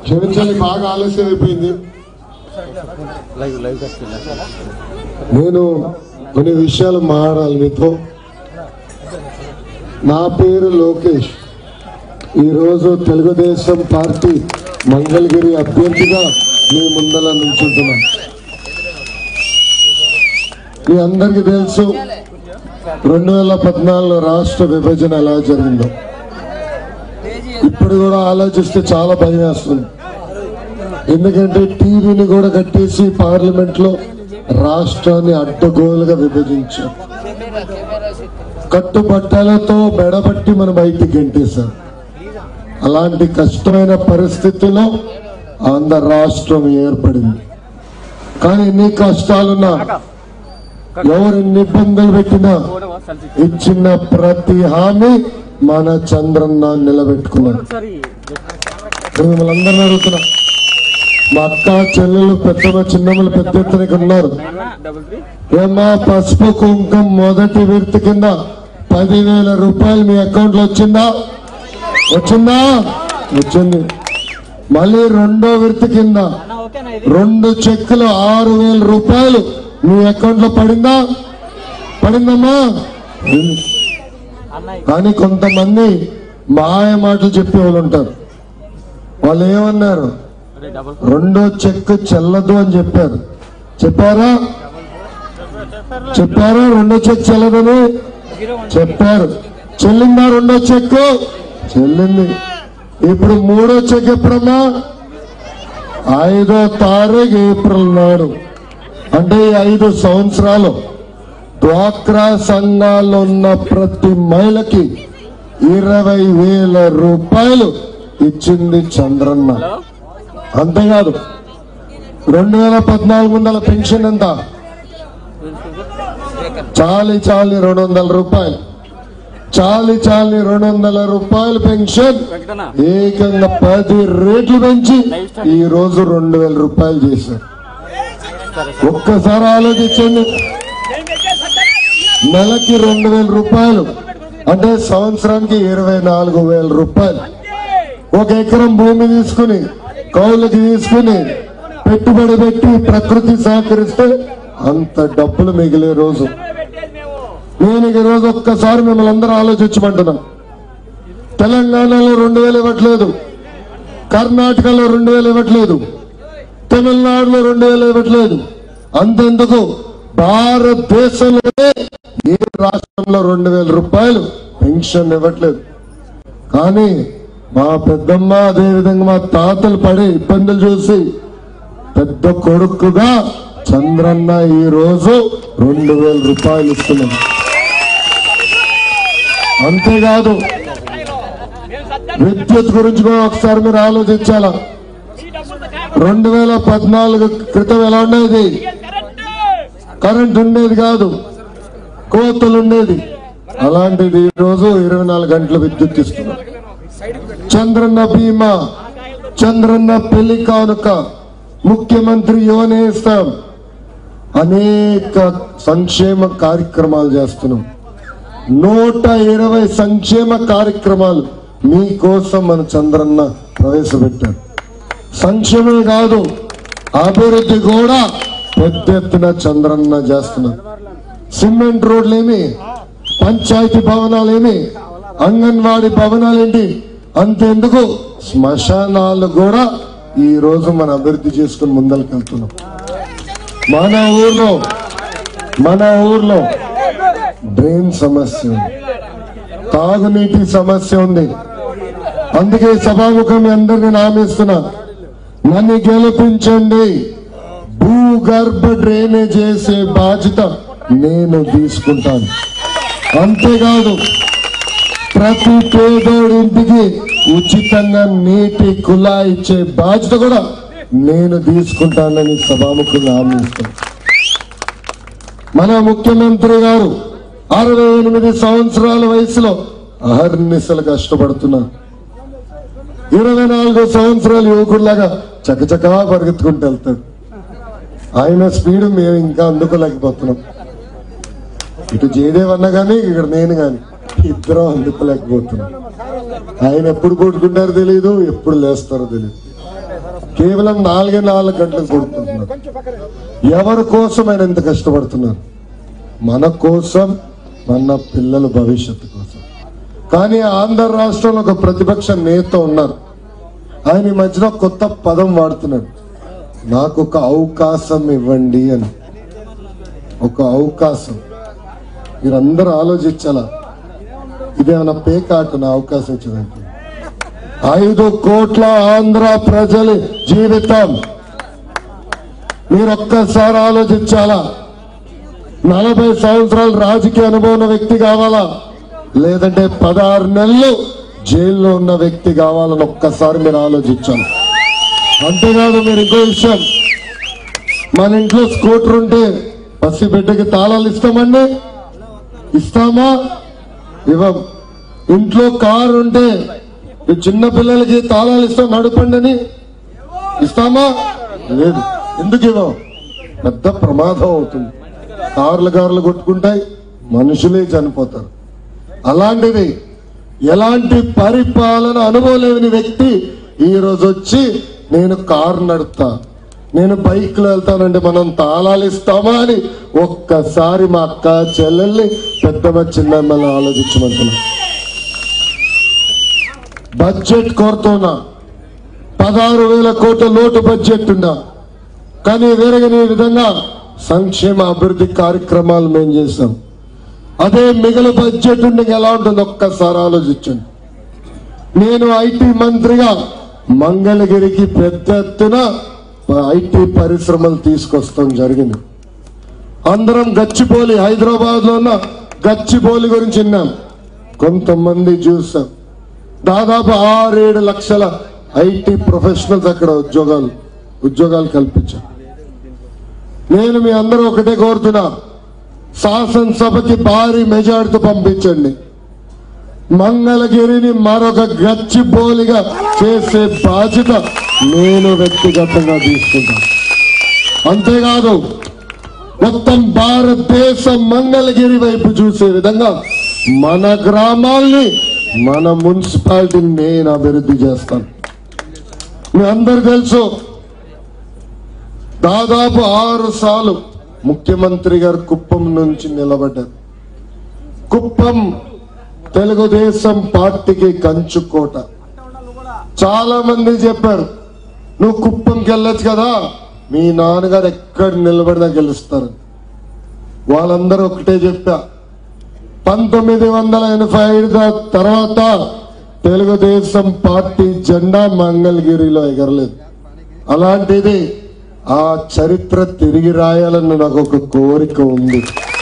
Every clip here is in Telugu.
క్షమించాలి బాగా ఆలస్యం అయిపోయింది లైవ్ లైవ్ కట్టిందా నేను కొన్ని విషయాలు మాట్లాడాలి మీతో నా పేరు లోకేష్ ఈరోజు తెలుగుదేశం పార్టీ మంగళగిరి అభ్యర్థిగా మీ ముందల నుంచుంటున్నా మీ అందరికీ తెలుసు రెండు వేల పద్నాలుగులో రాష్ట్ర విభజన ఎలా జరిగిందో ఇప్పుడు కూడా ఆలోచిస్తే చాలా భయం వేస్తుంది ఎందుకంటే టీవీని కూడా కట్టేసి పార్లమెంట్ లో రాష్ట్రాన్ని అడ్డగోలుగా విభజించారు కట్టుబట్టలతో మెడబట్టి మన బయటికి గెంటేశారు అలాంటి కష్టమైన పరిస్థితిలో ఆంధ్ర రాష్ట్రం ఏర్పడింది కానీ ఎన్ని కష్టాలున్నా ఎవరు ఎన్ని ఇబ్బందులు పెట్టినా ఇచ్చిన ప్రతి హామీ మన చంద్రన్న నిలబెట్టుకున్నాడు ఇప్పుడు మిమ్మల్ని అందరినీ అడుగుతున్నా మా అక్క చెల్లెలు పెద్దమ్మ చిన్నమ్మలు పెద్ద ఎత్తున ఇక్కడ ఉన్నారు ఏమా పసుపు కుంకం మొదటి విడత కింద పదివేల రూపాయలు మీ అకౌంట్ లో వచ్చిందా వచ్చిందా వచ్చింది మళ్ళీ రెండో విడత కింద రెండు చెక్కులు ఆరు వేల రూపాయలు మీ అకౌంట్ లో పడిందా పడిందమ్మా పడింది. కానీ కొంతమంది మాయ మాటలు చెప్పే వాళ్ళు ఉంటారు వాళ్ళు ఏమన్నారు రెండో చెక్ చెల్లదు అని చెప్పారు చెప్పారా చెప్పారా రెండో చెక్ చెల్లదని చెప్పారు చెల్లిందా రెండో చెక్ చెల్లింది ఇప్పుడు మూడో చెక్ ఎప్పుడమ్మా ఐదో తారీఖు ఏప్రిల్ నాడు అంటే ఈ ఐదు సంవత్సరాలు డ్వాక్రా సంఘాల్లో ఉన్న ప్రతి మహిళకి ఇరవై వేల రూపాయలు ఇచ్చింది చంద్రన్న అంతేకాదు రెండు వేల పద్నాలుగు వందల పెన్షన్ ఎంత చాలి చాలి రెండు వందల రూపాయలు చాలి చాలి రెండు వందల రూపాయలు పెన్షన్ ఏకంగా పది రేట్లు పెంచి ఈ రోజు రెండు వేల రూపాయలు చేశారు ఒక్కసారి ఆలోచించండి నెలకి రెండు వేల రూపాయలు అంటే సంవత్సరానికి ఇరవై నాలుగు వేల రూపాయలు ఒక ఎకరం భూమి తీసుకుని కౌలుకి తీసుకుని పెట్టుబడి పెట్టి ప్రకృతి సహకరిస్తే అంత డబ్బులు మిగిలే రోజు నేను ఈ రోజు ఒక్కసారి మిమ్మల్ని అందరూ ఆలోచించమంటున్నా తెలంగాణలో రెండు వేలు ఇవ్వట్లేదు కర్ణాటకలో రెండు వేలు ఇవ్వట్లేదు తమిళనాడులో రెండు వేలు ఇవ్వట్లేదు అంతెందుకు భారతదేశంలోనే ఏ రాష్ట్రంలో రెండు వేల రూపాయలు పెన్షన్ ఇవ్వట్లేదు కానీ మా పెద్దమ్మ అదే విధంగా మా తాతలు పడే ఇబ్బందులు చూసి పెద్ద కొడుకుగా చంద్రన్న ఈ రోజు రెండు వేల రూపాయలు ఇస్తున్నాం అంతేకాదు విద్యుత్ గురించి కూడా ఒకసారి మీరు ఆలోచించాలా రెండు వేల పద్నాలుగు క్రితం ఎలా ఉండేది కరెంట్ ఉండేది కాదు కోతలు ఉండేది అలాంటిది ఈ రోజు ఇరవై నాలుగు గంటల విద్యుత్ ఇస్తున్నాం చంద్రన్న బీమా చంద్రన్న పెళ్లి కానుక ముఖ్యమంత్రి యువనేస్తాం అనేక సంక్షేమ కార్యక్రమాలు చేస్తున్నాం నూట ఇరవై సంక్షేమ కార్యక్రమాలు మీకోసం మన చంద్రన్న ప్రవేశపెట్టారు సంక్షేమమే కాదు అభివృద్ధి కూడా పెద్ద ఎత్తున చంద్రన్న చేస్తున్నారు సిమెంట్ రోడ్లేమి పంచాయతీ భవనాలేమి అంగన్వాడీ భవనాలేంటి అంతెందుకు శ్మశానాలు కూడా ఈ రోజు మన అభివృద్ధి చేసుకుని ముందరికి వెళ్తున్నాం మన ఊర్లో మన ఊర్లో డ్రైన్ సమస్య ఉంది తాగునీటి సమస్య ఉంది అందుకే సభాముఖం మీ అందరినీ నామిస్తున్నా నన్ను గెలిపించండి భూగర్భ డ్రైనేజ్ చేసే బాధ్యత నేను తీసుకుంటాను అంతేకాదు ప్రతి పేదోడి ఇంటికి ఉచితంగా నీటి కులా ఇచ్చే బాధ్యత కూడా నేను తీసుకుంటానని సభాముఖంగా హామీ ఇస్తాను మన ముఖ్యమంత్రి గారు అరవై ఎనిమిది సంవత్సరాల వయసులో అహర్నిశలు కష్టపడుతున్నారు ఇరవై నాలుగు సంవత్సరాల యువకుడిలాగా చకచకా పరిగెత్తుకుంటూ వెళ్తాడు ఆయన స్పీడ్ మేము ఇంకా అందుకోలేకపోతున్నాం ఇటు జయదేవ్ అన్న కానీ ఇక్కడ నేను కానీ ఇద్దరం అందుకోలేకపోతున్నాం ఆయన ఎప్పుడు కొట్టుకుంటారో తెలియదు ఎప్పుడు లేస్తారో తెలియదు కేవలం నాలుగే నాలుగు గంటలు కొడుకుంటున్నారు ఎవరి కోసం ఆయన ఎంత కష్టపడుతున్నారు మన కోసం మన పిల్లల భవిష్యత్తు కోసం కానీ ఆంధ్ర రాష్ట్రంలో ఒక ప్రతిపక్ష నేత ఉన్నారు ఆయన ఈ మధ్యన కొత్త పదం వాడుతున్నాడు నాకు ఒక అవకాశం ఇవ్వండి అని ఒక అవకాశం మీరందరూ ఆలోచించాలా ఇదేమన్నా పేకాట నా అవకాశం ఇచ్చడానికి ఐదు కోట్ల ఆంధ్ర ప్రజల జీవితం మీరు ఒక్కసారి ఆలోచించాలా నలభై సంవత్సరాలు రాజకీయ అనుభవం ఉన్న వ్యక్తి కావాలా లేదంటే పదహారు నెలలు జైల్లో ఉన్న వ్యక్తి కావాలని ఒక్కసారి మీరు ఆలోచించాలి అంతేకాదు మీరు ఇంకో విషయం మన ఇంట్లో స్కూటర్ ఉంటే పసి బిడ్డకి తాళాలు ఇస్తామండి ఇస్తామా ఇవ్వం ఇంట్లో కారు ఉంటే ఈ చిన్న పిల్లలకి తాళాలు ఇస్తాం నడపండి అని ఇస్తామా లేదు ఎందుకు ఇవ్వం పెద్ద ప్రమాదం అవుతుంది కార్లు కార్లు కొట్టుకుంటాయి మనుషులే చనిపోతారు అలాంటిది ఎలాంటి పరిపాలన అనుభవం లేని వ్యక్తి ఈ రోజు వచ్చి నేను కారు నడుపుతా నేను బైక్ లో వెళ్తానంటే మనం తాళాలు ఇస్తామా అని ఒక్కసారి మా అక్క చెల్లెల్ని పెద్దమ్మ చిన్నమ్మని ఆలోచించమంటున్నా బడ్జెట్ కోరుతున్నా పదహారు వేల కోట్ల లోటు బడ్జెట్ ఉన్నా కానీ వేరగని విధంగా సంక్షేమ అభివృద్ధి కార్యక్రమాలు మేము చేస్తాం అదే మిగిలిన బడ్జెట్ ఉండి ఎలా ఉంటుంది ఒక్కసారి ఆలోచించండి నేను ఐటీ మంత్రిగా మంగళగిరికి పెద్ద ఎత్తున ఐటీ పరిశ్రమలు తీసుకొస్తాం జరిగింది అందరం గచ్చిపోలి హైదరాబాద్ లో ఉన్న గచ్చిపోలి గురించి విన్నాం కొంతమంది చూసాం దాదాపు ఆరేడు లక్షల ఐటీ ప్రొఫెషనల్స్ అక్కడ ఉద్యోగాలు ఉద్యోగాలు కల్పించాం నేను మీ అందరూ ఒకటే కోరుతున్నా శాసనసభకి భారీ మెజార్టీతో పంపించండి మంగళగిరిని మరొక గచ్చిబోలిగా చేసే బాధ్యత నేను వ్యక్తిగతంగా తీసుకుంటాను అంతేకాదు మొత్తం భారతదేశం మంగళగిరి వైపు చూసే విధంగా మన గ్రామాల్ని మన మున్సిపాలిటీని నేను అభివృద్ధి చేస్తాను మీ అందరు తెలుసు దాదాపు ఆరు సార్లు ముఖ్యమంత్రి గారు కుప్పం నుంచి నిలబడ్డారు కుప్పం తెలుగుదేశం పార్టీకి కంచుకోట చాలా మంది చెప్పారు నువ్వు కుప్పంకి వెళ్ళొచ్చు కదా మీ నాన్నగారు ఎక్కడ నిలబడినా గెలుస్తారు వాళ్ళందరూ ఒకటే చెప్పా పంతొమ్మిది వందల ఎనభై ఐదు తర్వాత తెలుగుదేశం పార్టీ జెండా మంగళగిరిలో ఎగరలేదు అలాంటిది ఆ చరిత్ర తిరిగి రాయాలని నాకు ఒక కోరిక ఉంది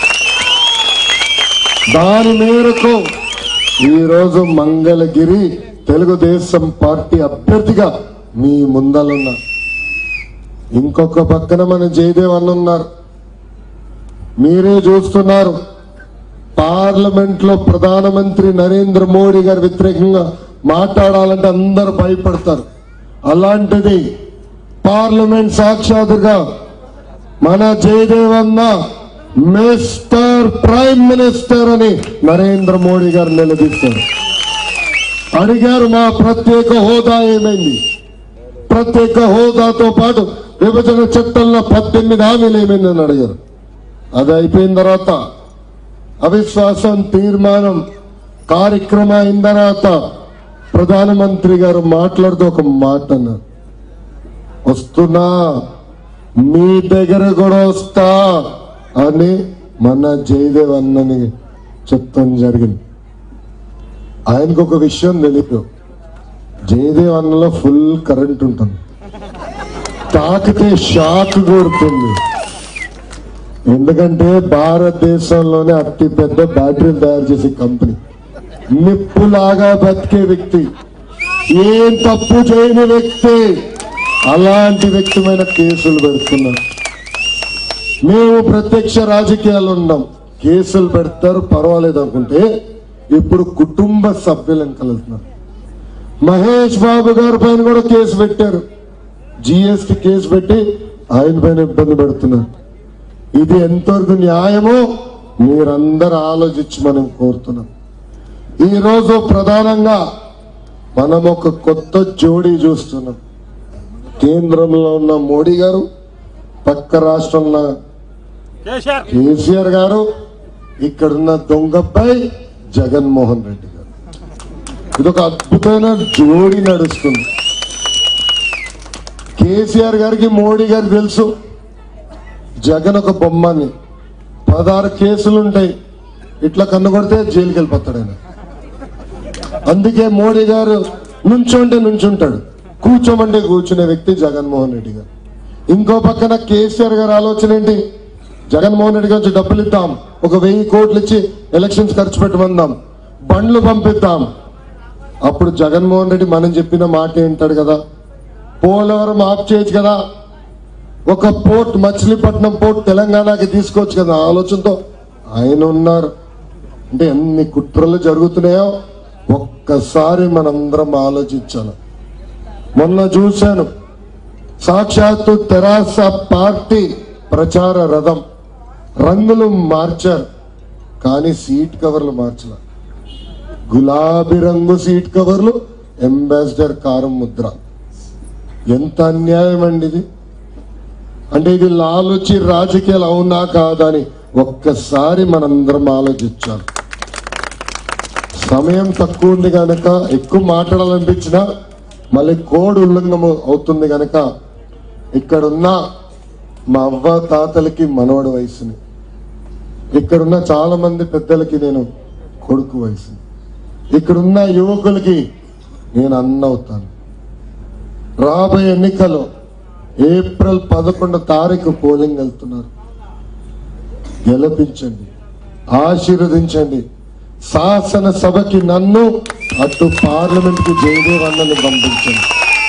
దాని మేరకు ఈరోజు మంగళగిరి తెలుగుదేశం పార్టీ అభ్యర్థిగా మీ ముందలున్నా ఇంకొక పక్కన మన జయదేవ్ అన్న ఉన్నారు మీరే చూస్తున్నారు పార్లమెంట్ లో ప్రధానమంత్రి నరేంద్ర మోడీ గారి వ్యతిరేకంగా మాట్లాడాలంటే అందరూ భయపడతారు అలాంటిది పార్లమెంట్ సాక్షాత్తుగా మన జయదేవ్ అన్న మిస్టర్ ప్రైమ్ మినిస్టర్ అని నరేంద్ర మోడీ గారు నిలదీశారు అడిగారు మా ప్రత్యేక హోదా ఏమైంది ప్రత్యేక హోదాతో పాటు విభజన చట్టంలో పద్దెనిమిది హామీలు ఏమైందని అడిగారు అది అయిపోయిన తర్వాత అవిశ్వాసం తీర్మానం కార్యక్రమం అయిన తర్వాత ప్రధానమంత్రి గారు మాట్లాడుతూ ఒక మాట అన్నారు వస్తున్నా మీ దగ్గర కూడా వస్తా అని మన జయదేవ్ అన్నని చెప్తాం జరిగింది ఆయనకు ఒక విషయం తెలియదు జయదేవ్ అన్నలో ఫుల్ కరెంట్ ఉంటుంది తాకితే షాక్ కొడుతుంది ఎందుకంటే భారతదేశంలోనే అతి పెద్ద బ్యాటరీలు తయారు చేసే కంపెనీ నిప్పులాగా బతికే వ్యక్తి ఏం తప్పు చేయని వ్యక్తి అలాంటి వ్యక్తి మీద కేసులు పెడుతున్నారు మేము ప్రత్యక్ష రాజకీయాలు ఉన్నాం కేసులు పెడతారు పర్వాలేదు అనుకుంటే ఇప్పుడు కుటుంబ సభ్యులను కలుగుతున్నారు మహేష్ బాబు గారి పైన కూడా కేసు పెట్టారు జిఎస్టి కేసు పెట్టి ఆయన పైన ఇబ్బంది పెడుతున్నారు ఇది ఎంతవరకు న్యాయమో మీరందరూ ఆలోచించి మనం కోరుతున్నాం ఈ రోజు ప్రధానంగా మనం ఒక కొత్త జోడీ చూస్తున్నాం కేంద్రంలో ఉన్న మోడీ గారు పక్క రాష్ట్రంలో కేసీఆర్ కేసీఆర్ గారు ఇక్కడున్న దొంగపై జగన్మోహన్ రెడ్డి గారు ఇదొక అద్భుతమైన జోడి నడుస్తుంది కేసీఆర్ గారికి మోడీ గారికి తెలుసు జగన్ ఒక బొమ్మని పదహారు కేసులు ఉంటాయి ఇట్లా కన్ను కొడితే జైలుకి వెళ్ళిపోతాడు ఆయన అందుకే మోడీ గారు నుంచోంటే నుంచుంటాడు కూర్చోమంటే కూర్చునే వ్యక్తి జగన్మోహన్ రెడ్డి గారు ఇంకో పక్కన కేసీఆర్ గారి ఆలోచన ఏంటి జగన్మోహన్ రెడ్డి గారి నుంచి డబ్బులు ఇద్దాం ఒక వెయ్యి కోట్లు ఇచ్చి ఎలక్షన్స్ ఖర్చు పెట్టమందాం బండ్లు పంపిద్దాం అప్పుడు జగన్మోహన్ రెడ్డి మనం చెప్పిన మాట ఏంటాడు కదా పోలవరం ఆఫ్ చేయొచ్చు కదా ఒక పోర్ట్ మచిలీపట్నం పోర్ట్ తెలంగాణకి తీసుకోవచ్చు కదా ఆ ఆలోచనతో ఆయన ఉన్నారు అంటే ఎన్ని కుట్రలు జరుగుతున్నాయో ఒక్కసారి మనందరం ఆలోచించాలి మొన్న చూశాను సాక్షాత్తు తెరాస పార్టీ ప్రచార రథం రంగులు మార్చారు కానీ సీట్ కవర్లు మార్చల గులాబీ రంగు సీట్ కవర్లు అంబాసిడర్ కారం ముద్ర ఎంత అన్యాయం అండి ఇది అంటే ఇది లాలుచి రాజకీయాలు అవునా కాదా అని ఒక్కసారి మనందరం ఆలోచించాలి సమయం తక్కువ ఉంది కనుక ఎక్కువ మాట్లాడాలనిపించినా మళ్ళీ కోడ్ ఉల్లంఘన అవుతుంది కనుక ఇక్కడున్న మా అవ్వ తాతలకి మనవడు వయసుని ఇక్కడున్న చాలా మంది పెద్దలకి నేను కొడుకు వయసు ఇక్కడున్న యువకులకి నేను అన్న అవుతాను రాబోయే ఎన్నికల్లో ఏప్రిల్ పదకొండు తారీఖు పోలింగ్ వెళ్తున్నారు గెలిపించండి ఆశీర్వదించండి శాసనసభకి నన్ను అటు పార్లమెంట్ కి జయదేవ్ అన్నని పంపించండి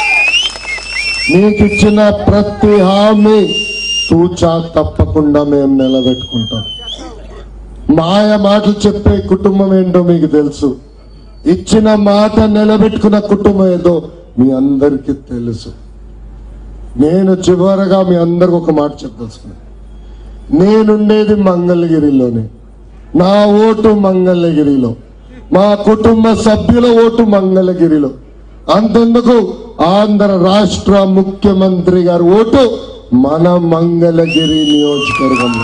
మీకు ఇచ్చిన ప్రతి హామీ తూచా తప్పకుండా మేము నిలబెట్టుకుంటాం మాయ మాటలు చెప్పే కుటుంబం ఏంటో మీకు తెలుసు ఇచ్చిన మాట నిలబెట్టుకున్న కుటుంబం ఏదో మీ అందరికీ తెలుసు నేను చివరగా మీ అందరికి ఒక మాట చెప్పదలుచుకున్నాను నేనుండేది మంగళగిరిలోనే నా ఓటు మంగళగిరిలో మా కుటుంబ సభ్యుల ఓటు మంగళగిరిలో అంతెందుకు ఆంధ్ర రాష్ట్ర ముఖ్యమంత్రి గారి ఓటు మన మంగళగిరి నియోజకవర్గంలో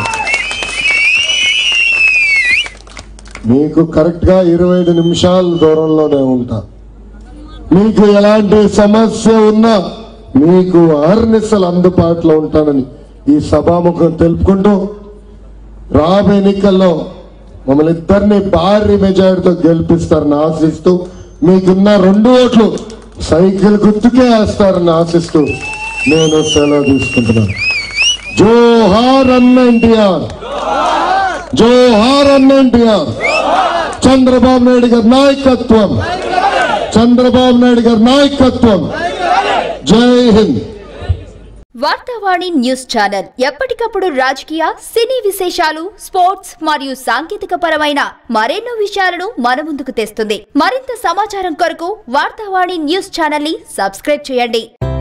మీకు కరెక్ట్ గా ఇరవై ఐదు నిమిషాల దూరంలోనే ఉంటా మీకు ఎలాంటి సమస్య ఉన్నా మీకు అహర్నిశలు అందుబాటులో ఉంటానని ఈ సభాముఖం తెలుపుకుంటూ రాబోయే ఎన్నికల్లో మమ్మల్ని ఇద్దరిని భారీ మెజారిటీతో గెలిపిస్తారని ఆశిస్తూ మీకున్న రెండు ఓట్లు సైకిల్ గుర్తుకే వేస్తారని ఆశిస్తూ నేను సెలవు తీసుకుంటున్నాను జోహార్ అన్న ఎన్టీఆర్ జోహార్ అన్న ఎన్టీఆర్ చంద్రబాబు నాయుడు గారి నాయకత్వం చంద్రబాబు నాయుడు గారి నాయకత్వం జై హింద్ వార్తావాణి న్యూస్ ఛానల్ ఎప్పటికప్పుడు రాజకీయ సినీ విశేషాలు స్పోర్ట్స్ మరియు సాంకేతిక పరమైన మరెన్నో విషయాలను మన ముందుకు తెస్తుంది మరింత సమాచారం కొరకు వార్తావాణి న్యూస్ ఛానల్ ని సబ్స్క్రైబ్ చేయండి